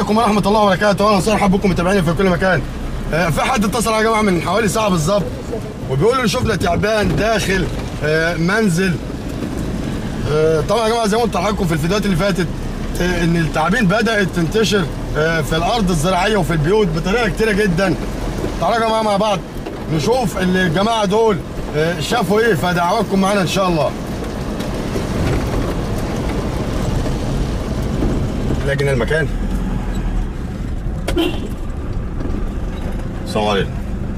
عليكم ورحمة الله وبركاته أهلا وسهلا بكم متابعيني في كل مكان آه، في حد اتصل يا جماعة من حوالي ساعة بالظبط وبيقول لي شفنا تعبان داخل آه، منزل آه، طبعا يا جماعة زي ما قلت لحضراتكم في الفيديوهات اللي فاتت آه، إن التعابين بدأت تنتشر آه، في الأرض الزراعية وفي البيوت بطريقة كتيرة جدا تعالوا يا جماعة مع بعض نشوف اللي الجماعة دول آه، شافوا إيه فدعواتكم معانا إن شاء الله لكن المكان السلام عليكم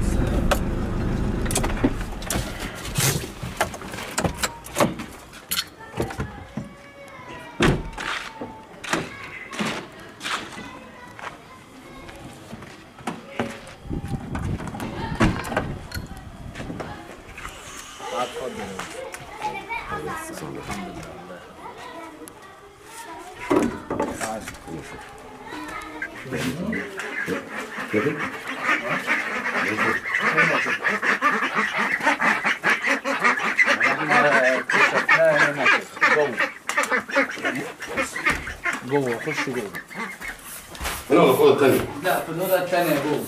جوه خش جوه هنا ولا الأوضة التانية؟ لا في الأوضة التانية جوه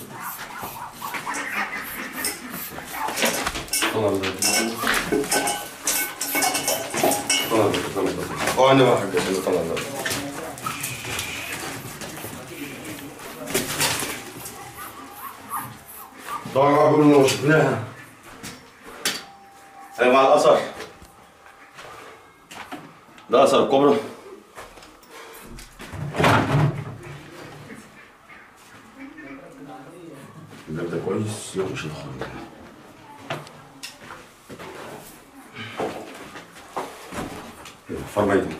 اه انا بقى حاجة عشان طلع ده طبعا بقى بيقولوا لو شفناها انا مع الاثر ده اثر الكبرى ده ده كويس يلا مش هنخرج فرميتم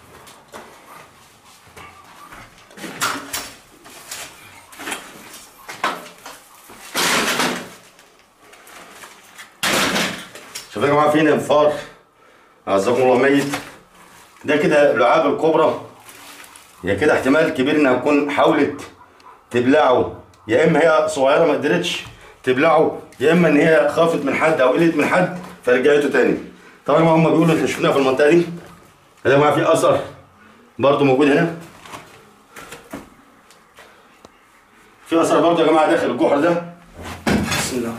شوفوا يا جماعه فين انفار اعزكم الله ميت ده كده لعاب الكبرى هي كده احتمال كبير انها تكون حاولت تبلعه يا اما هي صغيره ما قدرتش تبلعه يا اما ان هي خافت من حد او قلقت من حد فرجعته تاني طبعا هم بيقولوا احنا شفناها في المنطقه دي هذا ما في اثر برضه موجود هنا في اثر برضه يا جماعه داخل الجحر ده بسم الله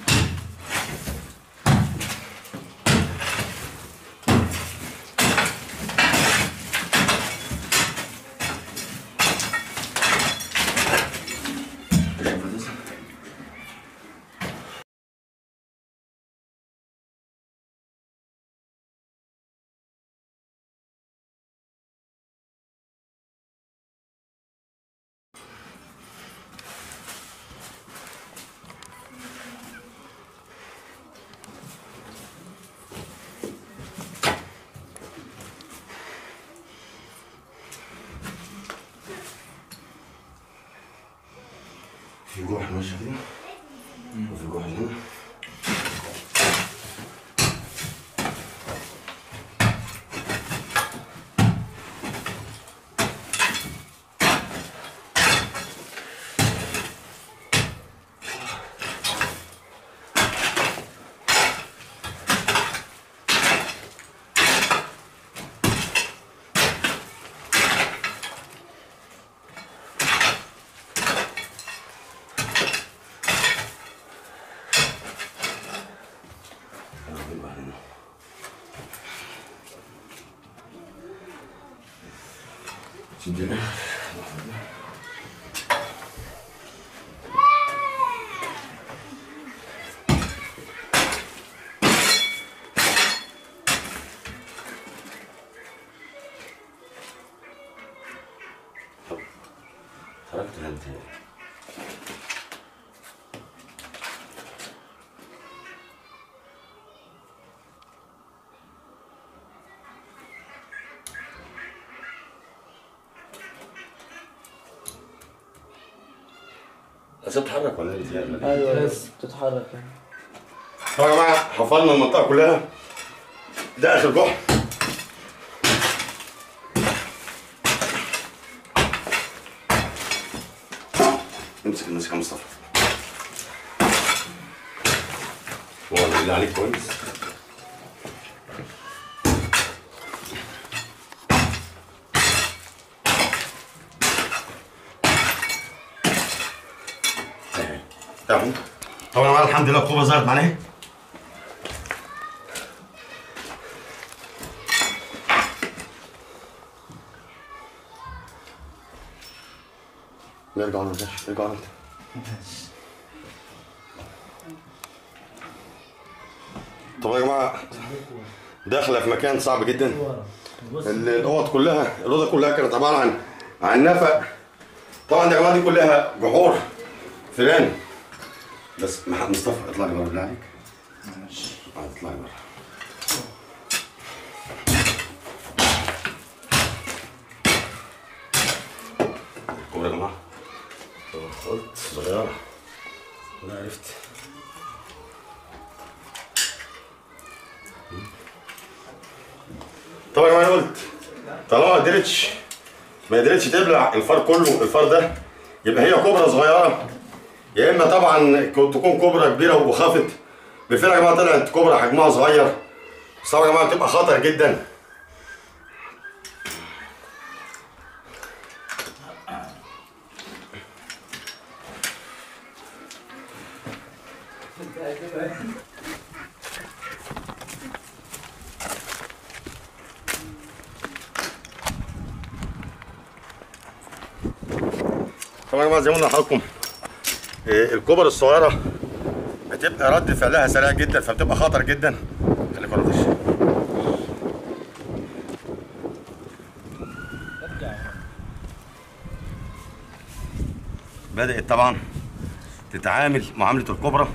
في جحر ماشي كده وفي جحر هنا سجل تركت انت بس تتحرك ولا ايه؟ ايوه بس بتتحرك يعني طبعا يا جماعه حفرنا المنطقه كلها ده اخر جحر امسك امسك يا مصطفى والله بالله عليك كويس تمام طبعا معانا الحمد لله الكوبا ظهرت معانا اهي نرجع نرجع نرجع انت طبعا يا جماعه داخله في مكان صعب جدا ال- الاوض كلها الاوضه كلها كانت عباره عن عن نفق طبعا يا جماعه دي كلها جحور فيران بس مح- مصطفى اطلع لي بره بالله عليك آه، اطلع لي بره كبرى يا جماعه قلت صغيره انا عرفت طبعا يا جماعه انا قلت طالما ما قدرتش ما قدرتش تبلع الفار كله الفار ده يبقى هي كبرى صغيره يا اما طبعا ك- تكون كبرى كبيره وخافت بالفعل يا جماعه طلعت كبرى حجمها صغير بس طبعا يا جماعه بتبقى خطر جدا طبعا يا جماعه زي ما قلنا لحضراتكم إيه، الكبر الصغيره بتبقى رد فعلها سريع جدا فبتبقى خطر جدا خليك ورا وش. بدأت طبعا تتعامل معاملة الكبرى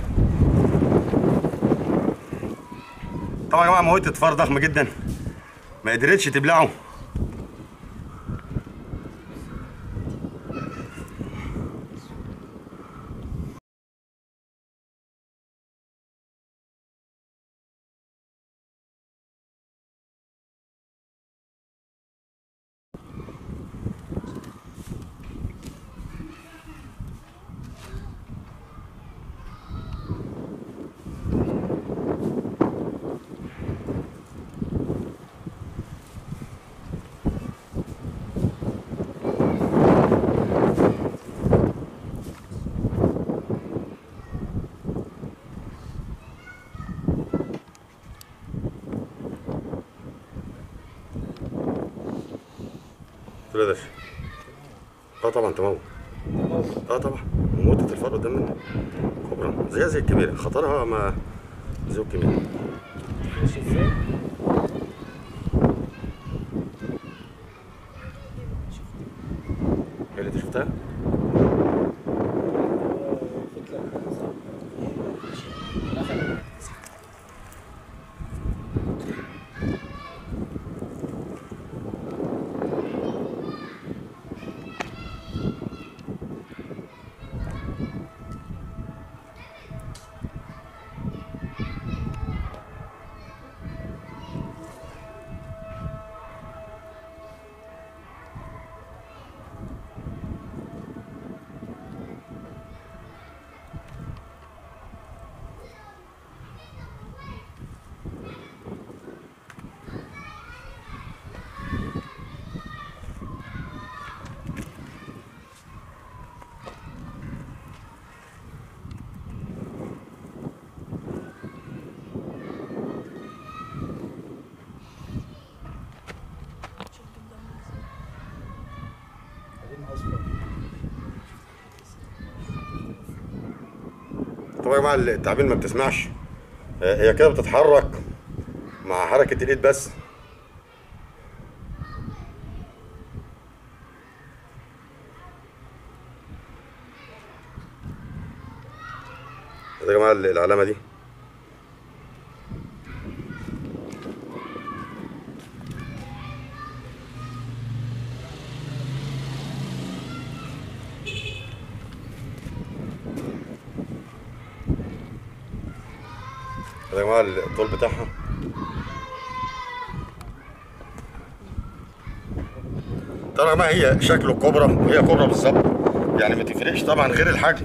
طبعا يا جماعة موتة فار ضخم جدا ما قدرتش تبلعه قلت له ده اه طبعا تموت اه طبعا وموتة الفار قدام منك كبرى زيها زي الكبيرة خطرها ما زي الكبيرة مش ازاي؟ هي اللي انت شفتها؟ طبعا يا جماعه التعابين ما بتسمعش آه، هي كده بتتحرك مع حركه الايد بس ده يا جماعه العلامه دي ده يا جماعه الطول بتاعها طبعا يا جماعه هي شكله كوبرا وهي كوبرا بالظبط يعني ما تفرقش طبعا غير الحجم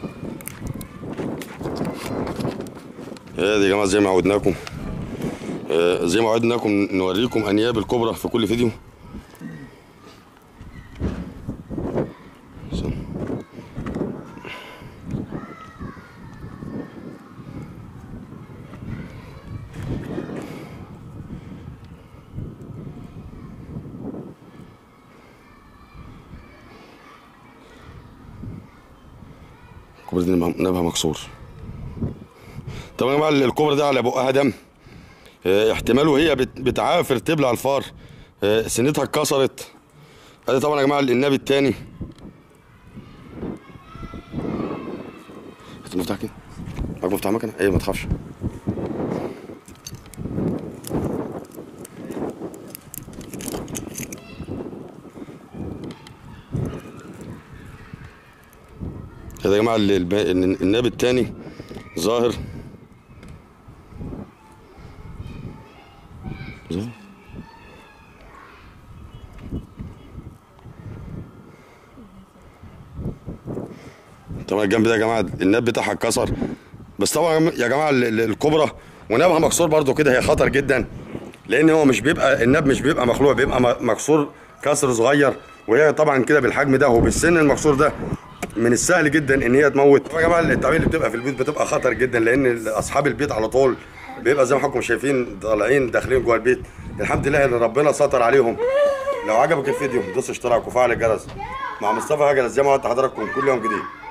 هادي يا جماعه زي ما عودناكم آه، زي ما وعدناكم نوريكم انياب الكبرى في كل فيديو الكوبرا دي نبها نبها مكسور طبعا يا جماعه الكوبرا دي على بقها دم آه، احتماله هي بت- بتعافر تبلع الفار آه، سنتها اتكسرت ادي طبعا يا جماعه النبي التاني هات المفتاح كده معاك مفتاح مكنه ايه ما تخافش هذا يا جماعه ال- الب- النبي التاني ظاهر ظاهر طبعا الجنب ده يا جماعه الناب بتاعها اتكسر بس طبعا يا جماعه ال- ال- الكبرى ونابها مكسور برضو كده هي خطر جدا لان هو مش بيبقى الناب مش بيبقى مخلوع بيبقى م- مكسور كسر صغير وهي طبعا كده بالحجم ده وبالسن المكسور ده من السهل جدا ان هي تموت طبعا يا جماعه التعابين اللي بتبقى في البيت بتبقى خطر جدا لان اصحاب البيت على طول بيبقى زي ما حضراتكم شايفين طالعين داخلين جوه البيت الحمد لله ان ربنا ستر عليهم لو عجبك الفيديو دوس اشتراك وفعل الجرس مع مصطفى هجرس زي ما قلت لحضراتكم كل يوم جديد